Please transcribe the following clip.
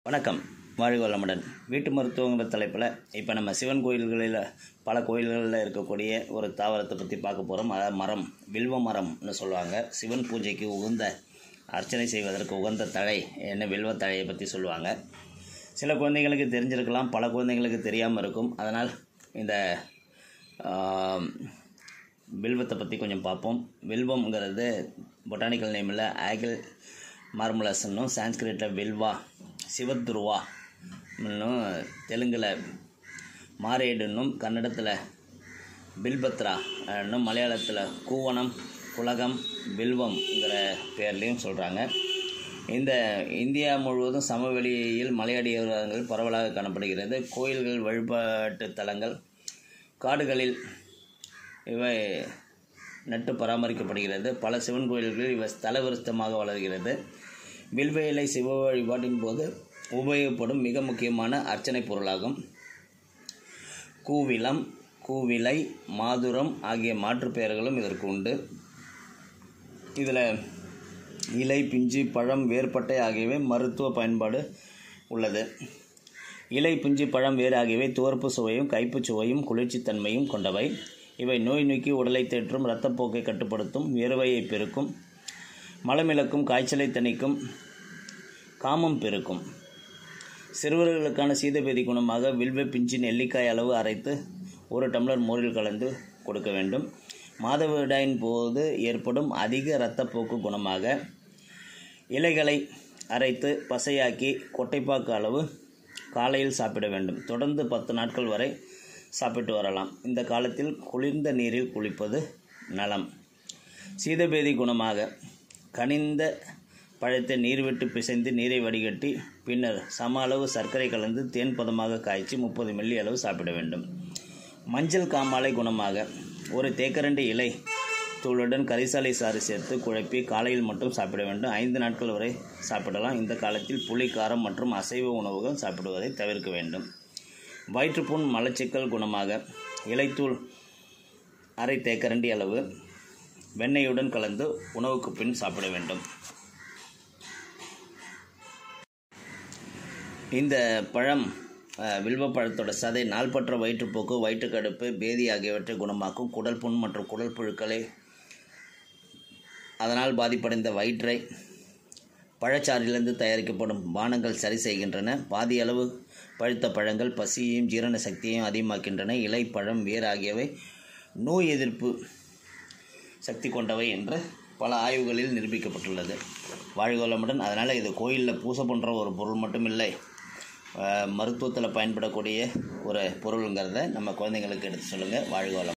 வணக்கம் வாழ்க வளமுடன் வீட்டு மருத்துவங்கிற தலைப்பில் இப்போ நம்ம சிவன் கோயில்களில் பல கோயில்களில் இருக்கக்கூடிய ஒரு தாவரத்தை பற்றி பார்க்க போகிறோம் அதாவது மரம் வில்வ மரம்னு சொல்லுவாங்க சிவன் பூஜைக்கு உகந்த அர்ச்சனை செய்வதற்கு உகந்த தழை என்ன வில்வ தழையை பற்றி சொல்லுவாங்க சில குழந்தைங்களுக்கு தெரிஞ்சிருக்கலாம் பல குழந்தைங்களுக்கு தெரியாமல் இருக்கும் அதனால் இந்த ஆம், வில்வத்தை பற்றி கொஞ்சம் பார்ப்போம் வில்வம்ங்கிறது பொட்டானிக்கல் நேமில் ஆகில் மார்முலஸ்ன்னும் சான்ஸ்கிரிட்டில் வில்வா சிவத்துருவா இன்னும் தெலுங்கில் மாரேடுன்னும் கன்னடத்தில் பில்பத்ரா இன்னும் மலையாளத்தில் கூவனம் குலகம் வில்வம்ங்கிற பேர்லேயும் சொல்கிறாங்க இந்த இந்தியா முழுவதும் சமவெளியில் மலையடிவாரங்கள் பரவலாக காணப்படுகிறது கோயில்கள் வழிபாட்டு தலங்கள் காடுகளில் இவை நட்டு பராமரிக்கப்படுகிறது பல சிவன் கோயில்களில் இவை ஸ்தல விருத்தமாக வளர்கிறது வில்வ இலை சிவ வழிபாட்டின் போது உபயோகப்படும் மிக முக்கியமான அர்ச்சனை பொருளாகும் கூவிலம் கூவிலை மாதுரம் ஆகிய மாற்றுப் பெயர்களும் இதற்கு உண்டு இதில் இலை பிஞ்சு பழம் வேர்பட்டை ஆகியவை மருத்துவ பயன்பாடு உள்ளது இலை பிஞ்சு பழம் வேர் ஆகியவை துவர்ப்பு சுவையும் கைப்புச் சுவையும் குளிர்ச்சித்தன்மையும் கொண்டவை இவை நோய் நீக்கி உடலை தேற்றும் இரத்தப்போக்கை கட்டுப்படுத்தும் வேர்வையை பெருக்கும் மலமிளக்கும் காய்ச்சலை தணிக்கும் காமம் பெருக்கும் சிறுவர்களுக்கான சீதபேதி குணமாக வில்வ பிஞ்சு நெல்லிக்காய் அளவு அரைத்து ஒரு டம்ளர் மோரில் கலந்து கொடுக்க வேண்டும் மாதவிடாயின் போது ஏற்படும் அதிக இரத்தப்போக்கு குணமாக இலைகளை அரைத்து பசையாக்கி கொட்டைப்பாக்கு அளவு காலையில் சாப்பிட வேண்டும் தொடர்ந்து பத்து நாட்கள் வரை சாப்பிட்டு வரலாம் இந்த காலத்தில் குளிர்ந்த நீரில் குளிப்பது நலம் சீதபேதி குணமாக கனிந்த பழத்தை நீர் விட்டு பிசைந்து நீரை வடிகட்டி பின்னர் சம அளவு சர்க்கரை கலந்து தேன் பதமாக காய்ச்சி முப்பது மில்லி அளவு சாப்பிட வேண்டும் மஞ்சள் காமாலை குணமாக ஒரு தேக்கரண்டி இலை தூளுடன் கரிசாலை சாறு சேர்த்து குழப்பி காலையில் மட்டும் சாப்பிட வேண்டும் ஐந்து நாட்கள் வரை சாப்பிடலாம் இந்த காலத்தில் புளி காரம் மற்றும் அசைவ உணவுகள் சாப்பிடுவதை தவிர்க்க வேண்டும் வயிற்றுப்புண் மலச்சிக்கல் குணமாக இலைத்தூள் அரை தேக்கரண்டி அளவு வெண்ணெயுடன் கலந்து உணவுக்கு பின் சாப்பிட வேண்டும் இந்த பழம் அஹ், வில்வ பழத்தோட சதை நாள்பற்ற வயிற்றுப்போக்கு வயிற்றுக்கடுப்பு பேதி ஆகியவற்றை குணமாக்கும் குடல் புண் மற்றும் குடல் புழுக்களை அதனால் பாதிப்படைந்த வயிற்றை பழச்சாறிலிருந்து தயாரிக்கப்படும் பானங்கள் சரி செய்கின்றன பாதி அளவு பழுத்த பழங்கள் பசியையும் ஜீரண சக்தியையும் அதிகமாக்கின்றன இலை பழம் வேர் ஆகியவை நோய் எதிர்ப்பு சக்தி கொண்டவை என்று பல ஆய்வுகளில் நிரூபிக்கப்பட்டுள்ளது வாழ்கோளமுடன் அதனால் இது கோயிலில் பூசை பண்ணுற ஒரு பொருள் மட்டும் இல்லை மருத்துவத்தில் பயன்படக்கூடிய ஒரு பொருளுங்கிறத நம்ம குழந்தைங்களுக்கு எடுத்து சொல்லுங்கள் வாழ்கோளம்